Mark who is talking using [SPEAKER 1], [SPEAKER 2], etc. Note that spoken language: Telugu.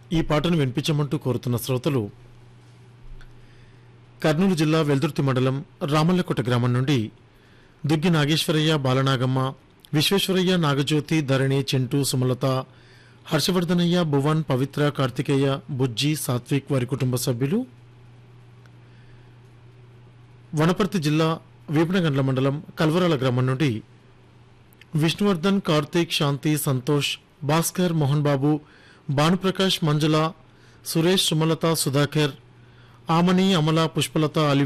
[SPEAKER 1] ఈ పాటను వినిపించమంటూ కోరుతున్న శ్రోతలు కర్నూలు జిల్లా వెల్దుర్తి మండలం రామల్లకోట గ్రామం నుండి దుగ్గి నాగేశ్వరయ్య బాలనాగమ్మ విశ్వేశ్వరయ్య నాగజ్యోతి ధరణి చెంటు సుమలత హర్షవర్ధనయ్య భువన్ పవిత్ర కార్తికేయ బుజ్జి సాత్విక్ వారి కుటుంబ సభ్యులు వనపర్తి జిల్లా వీపనగండ్ల మండలం కల్వరాల గ్రామం నుండి విష్ణువర్ధన్ కార్తీక్ శాంతి సంతోష్ భాస్కర్ మోహన్ బాబు భానుప్రకాష్ మంజుల సురేష్ సుమలత సుధాకర్ ఆమని అమల పుష్పలత అలి